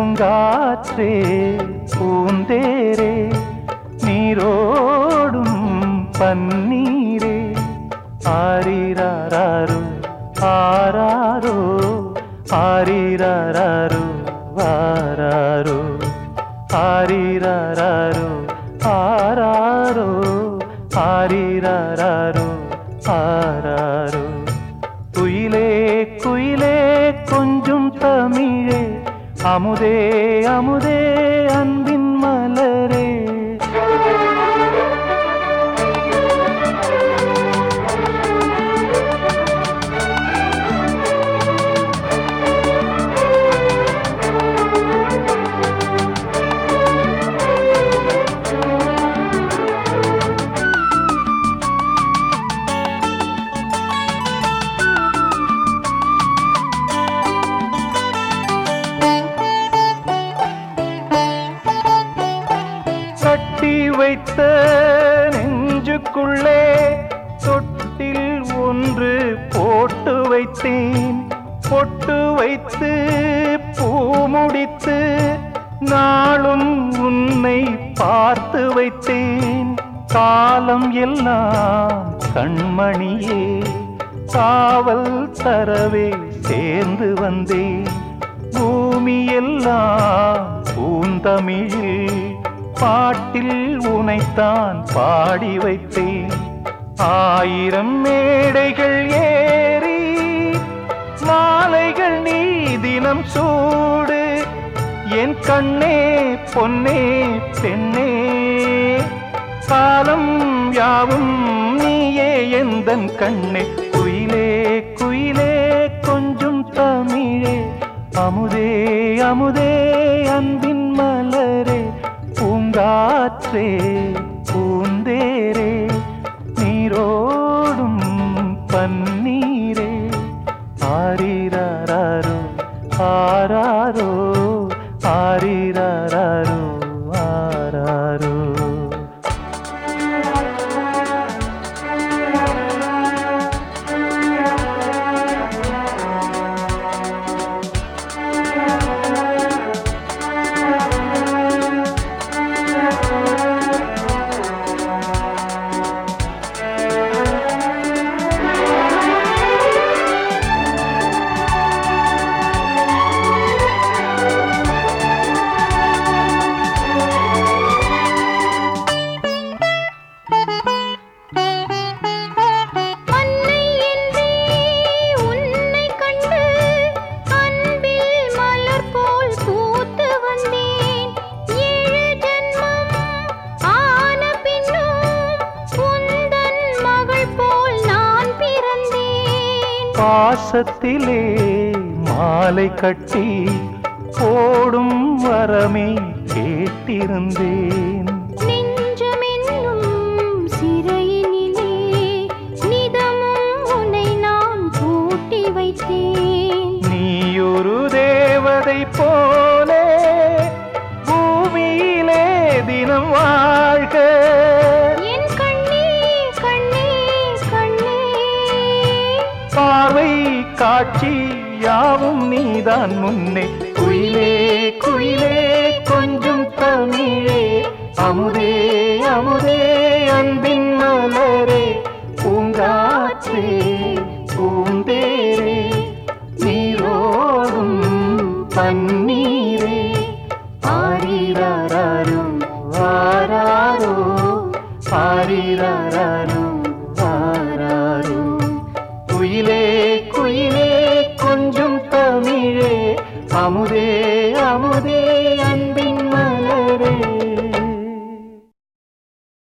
பூங்காற்றே பூந்தேரே நீரோடும் பன்னீரே ஆரிராரோ ஆராரோ ஆரிராரோ ஆராரோ ஆரிராரோ ஆராரோ ஆரிராரோ ஆராரோ குயிலே குயிலே கொஞ்சம் தமிழே அமுதே அமுதே அன்பின் மலரே கட்டி வைத்த நெஞ்சுக்குள்ளே தொட்டில் ஒன்று போட்டு வைத்தேன் பொட்டு வைத்து பூ முடித்து நாளும் உன்னை பார்த்து வைத்தேன் காலம் எல்லாம் கண்மணியே காவல் தரவே சேர்ந்து வந்தேன் பூமி எல்லாம் பூந்தமிழில் பாட்டில் உனைத்தான் பாடி வைத்தேன் ஆயிரம் மேடைகள் ஏறி மாலைகள் நீ தினம் சூடு என் கண்ணே பொன்னே பெண்ணே காலம் யாவும் நீயே எந்தன் கண்ணே குயிலே குயிலே கொஞ்சம் தமிழே அமுதே அமுதே அன்பின் மலரே பூங்காற்றே பூந்தேரே நீரோடும் பன்னீரே ஆரிராரோ ஆராரோ ஆரிராரோ ஆராரோ அன்னை என்றே உன்னை கண்டு அன்பில் மலர் போல் பூத்து வந்தேன் ஏழு ஜென்மம் ஆன பின்னும் உந்தன் மகள் போல் நான் பிறந்தேன் பாசத்திலே மாலை கட்டி போடும் வரமே கேட்டிருந்தேன் நெஞ்சமென்னும் சிறையினிலே நிதமும் உன்னை நான் பூட்டி வைத்தேன் நீயொரு தேவதை போலே பூமியிலே தினம் வாழ்க என் கண்ணே கண்ணே கண்ணே பார்வை காட்சி யாவும் நீதான் முன்னே குயிலே குயிலே கொஞ்சம் தமிழே அமுதே அமுதே அன்பின் மலரே பூங்காற்றே பூந்தேரே நீரோடும் பன்னீரே ஆரிராரோ ஆராரோ ஆரிராரோ ஆராரோ குயிலே குயிலே கொஞ்சம் தமிழே அமுதே